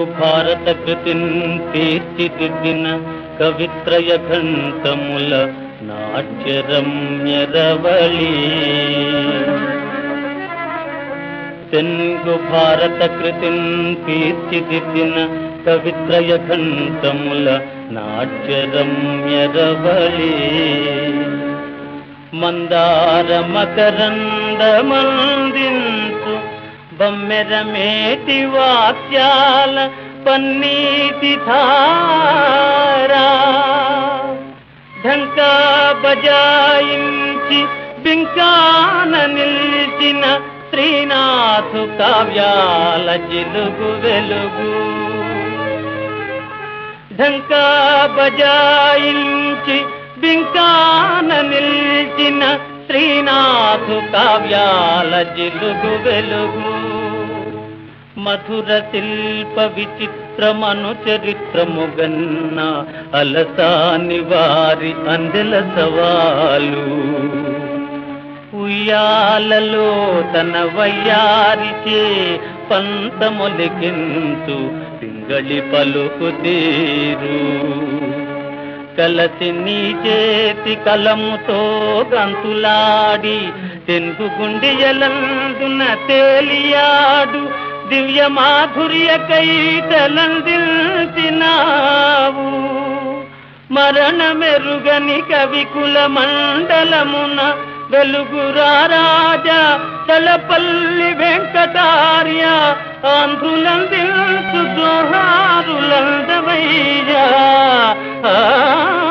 భారత కృతిన్ తీర్చిదిద్దిన కవిత్రయ ఘంటముల నాట్యరమ్యరవళి తెంగు భారత కృతిన్ తీర్చిదిద్దిన కవిత్రయ ఘంటముల నాట్యరమ్యరవళి మందార మకరంద మందించు బమ్మెరమేటి వాక్యాల పన్నీటి ధారా ఢంకా బజాయించి బింకాన నిలిచిన శ్రీనాథు కావ్యాల జిలుగు వెలుగు ఢంకా బజాయించి బింకాన నిలిచిన శ్రీనాథు కావ్యాల జిలుగు వెలుగు మధుర శిల్ప విచిత్రమను చరిత్రముగన్న అలసాని వారి అందెల సవాలు ఉయ్యాలలో తన వయ్యారిచే పంతమొలికించు పింగళి పలుకు తీరు కలసి నీ చేతి కలముతో గంతులాడి తెనుగు గుండెయలందున తేలియాడు దివ్య మాధుర్య కైతలందిల్చినావు మరణమెరుగని కవికుల మండలమున వెలుగురారాజా తలపల్లి వెంకటార్య ఆంధ్రులందిల్చు జోహారులందవయ్యా ఆ